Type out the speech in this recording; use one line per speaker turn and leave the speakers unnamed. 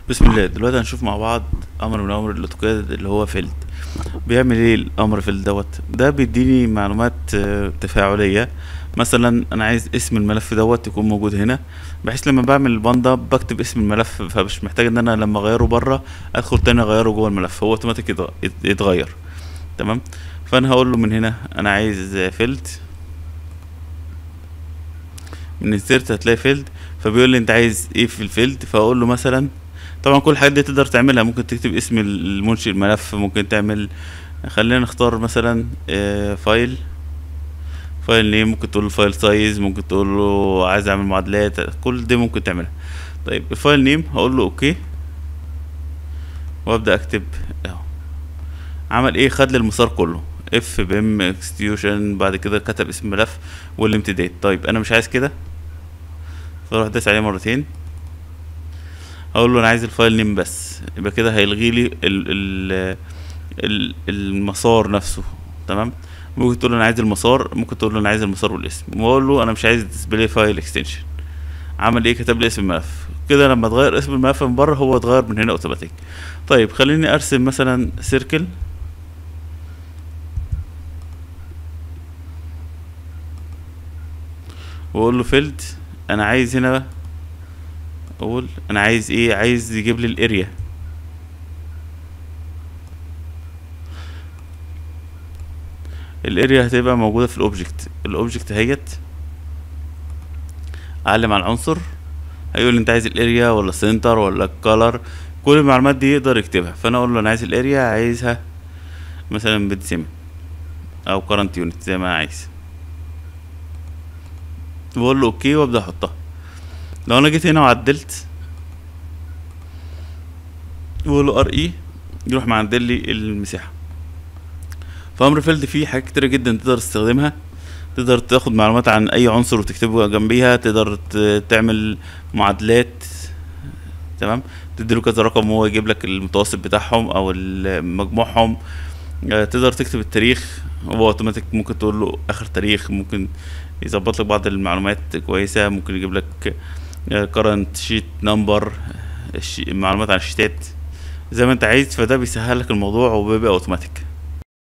بسم الله دلوقتي هنشوف مع بعض امر من اوامر الاوتوكاد اللي هو فيلد بيعمل ايه الامر فيلد دوت ده بيديني معلومات آه، تفاعليه مثلا انا عايز اسم الملف دوت يكون موجود هنا بحيث لما بعمل الباندا بكتب اسم الملف فمش محتاج ان انا لما اغيره بره ادخل تاني اغيره جوه الملف هو اوتوماتيك يتغ- يت- يتغير تمام فانا هقول له من هنا انا عايز فيلد من السيرت هتلاقي فيلد فبيقول لي انت عايز ايه في الفيلد فاقول له مثلا طبعا كل الحاجات دي تقدر تعملها ممكن تكتب اسم المنشئ الملف ممكن تعمل خلينا نختار مثلا آه، فايل فايل نيم ممكن تقول له فايل سايز ممكن تقول له عايز اعمل معادلات كل دي ممكن تعملها طيب الفايل نيم هقول له اوكي وابدا اكتب اهو عمل ايه خد لي المسار كله اف بام اكستيوشن بعد كده كتب اسم الملف والامتداد طيب انا مش عايز كده فاروح داس عليه مرتين اقول له انا عايز الفايل نيم بس يبقى كده هيلغي لي ال ال ال المسار نفسه تمام ممكن تقول له انا عايز المسار ممكن تقول له انا عايز المسار والاسم واقول له انا مش عايز ديسبلاي فايل اكستنشن عمل ايه كتب لي اسم الملف كده لما اتغير اسم الملف من بره هو اتغير من هنا اوتوماتيك طيب خليني ارسم مثلا سيركل واقول له فيلد انا عايز هنا اقول انا عايز ايه عايز يجيب لي الاريا الاريا هتبقى موجوده في الاوبجكت الاوبجكت اهيت اعلم على العنصر هيقول لي انت عايز الاريا ولا سنتر ولا الكالر كل المعلومات دي يقدر يكتبها فانا اقول له انا عايز الاريا عايزها مثلا بديسيمل او كرنت يونت زي ما انا عايز بقول له اوكي وابدا احطها لو انا جيت هنا وعدلت بقول له ار اي يروح معدل لي المساحه فامر فيلد فيه حاجات كتيره جدا تقدر تستخدمها تقدر تاخد معلومات عن اي عنصر وتكتبه جنبيها تقدر ت- تعمل معادلات تمام تديله كذا رقم وهو يجيب لك المتوسط بتاعهم او ال- مجموعهم آه، تقدر تكتب التاريخ هو اوتوماتيك ممكن تقول له اخر تاريخ ممكن يظبط لك بعض المعلومات كويسه ممكن يجيب لك كرنت شيت نمبر معلومات عن الشيتات زي ما انت عايز فده بيسهل لك الموضوع وبيبقى اوتوماتيك